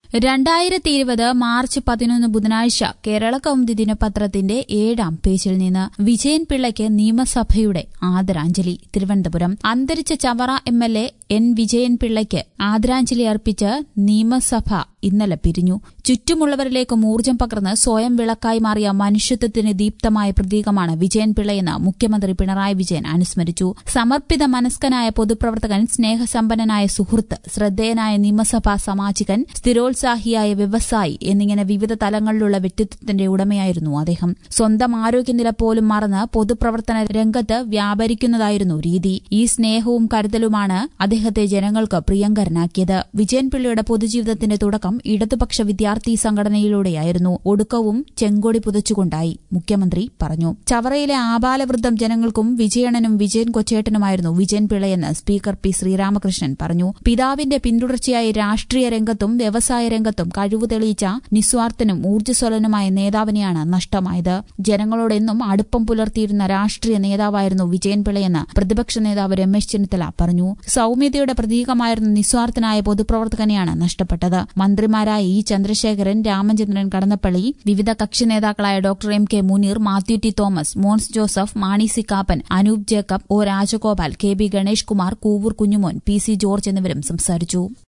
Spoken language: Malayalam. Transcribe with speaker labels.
Speaker 1: രണ്ടായിരത്തി ഇരുപത് മാർച്ച് പതിനൊന്ന് ബുധനാഴ്ച കേരള കൗമുദി ദിനപത്രത്തിന്റെ ഏഴാം പേജിൽ നിന്ന് വിജയൻ പിള്ളയ്ക്ക് നിയമസഭയുടെ ആദരാഞ്ജലി തിരുവനന്തപുരം അന്തരിച്ച Chavara M L A N Vijayan പിള്ളയ്ക്ക് ആദരാഞ്ജലി അർപ്പിച്ച് നിയമസഭ ഇന്നലെ പിരിഞ്ഞു ചുറ്റുമുള്ളവരിലേക്ക് ഊർജ്ജം പകർന്ന് സ്വയം വിളക്കായി മാറിയ മനുഷ്യത്വത്തിന് ദീപ്തമായ പ്രതീകമാണ് വിജയൻ പിള്ളയെന്ന് മുഖ്യമന്ത്രി പിണറായി വിജയൻ അനുസ്മരിച്ചു സമർപ്പിത മനസ്കനായ പൊതുപ്രവർത്തകൻ സ്നേഹസമ്പന്നനായ സുഹൃത്ത് ശ്രദ്ധേയനായ നിയമസഭാ സാമാജികൻ സ്ഥിരോത്സാഹിയായ വ്യവസായി എന്നിങ്ങനെ വിവിധ തലങ്ങളിലുള്ള വ്യക്തിത്വത്തിന്റെ ഉടമയായിരുന്നു അദ്ദേഹം സ്വന്തം ആരോഗ്യനില പോലും മറന്ന് പൊതുപ്രവർത്തന രംഗത്ത് വ്യാപരിക്കുന്നതായിരുന്നു രീതി ഈ സ്നേഹവും കരുതലുമാണ് അദ്ദേഹത്തെ ജനങ്ങൾക്ക് പ്രിയങ്കരനാക്കിയത് വിജയൻ പിള്ളയുടെ പൊതുജീവിതത്തിന്റെ തുടക്കം ഇടതുപക്ഷ വിദ്യാർത്ഥി സംഘടനയിലൂടെയായിരുന്നു ഒടുക്കവും ചെങ്കൊടി പുതച്ചുകൊണ്ടായി മുഖ്യമന്ത്രി പറഞ്ഞു ചവറയിലെ ആബാലവൃദ്ധം ജനങ്ങൾക്കും വിജയണനും വിജയൻ കൊച്ചേട്ടനുമായിരുന്നു വിജയൻ പിള്ളയെന്ന് സ്പീക്കർ പി ശ്രീരാമകൃഷ്ണൻ പറഞ്ഞു പിതാവിന്റെ പിന്തുടർച്ചയായി രാഷ്ട്രീയ രംഗത്തും വ്യവസായ രംഗത്തും കഴിവ് തെളിയിച്ച നിസ്വാർത്ഥനും ഊർജ്ജസ്വലനുമായ നേതാവിനെയാണ് നഷ്ടമായത് ജനങ്ങളോടെന്നും അടുപ്പം പുലർത്തിയിരുന്ന രാഷ്ട്രീയ നേതാവായിരുന്നു വിജയൻ പിള്ളയെന്ന് പ്രതിപക്ഷ നേതാവ് രമേശ് ചെന്നിത്തല പറഞ്ഞു സൌമ്യതയുടെ പ്രതീകമായിരുന്ന നിസ്വാർത്ഥനായ പൊതുപ്രവർത്തകനെയാണ് നഷ്ടപ്പെട്ടത് മന്ത്രിമാരായ ഇ ചന്ദ്രശേഖരൻ രാമചന്ദ്രൻ കടന്നപ്പള്ളി വിവിധ കക്ഷി നേതാക്കളായ doctor M K Muneer Mathew T Thomas Mons Joseph Mani C Kappan Anoop Jacob O Rajagopal K B Ganesh Kumar Kovoor Kunjumon P C George എന്നിവരും സംസാരിച്ചു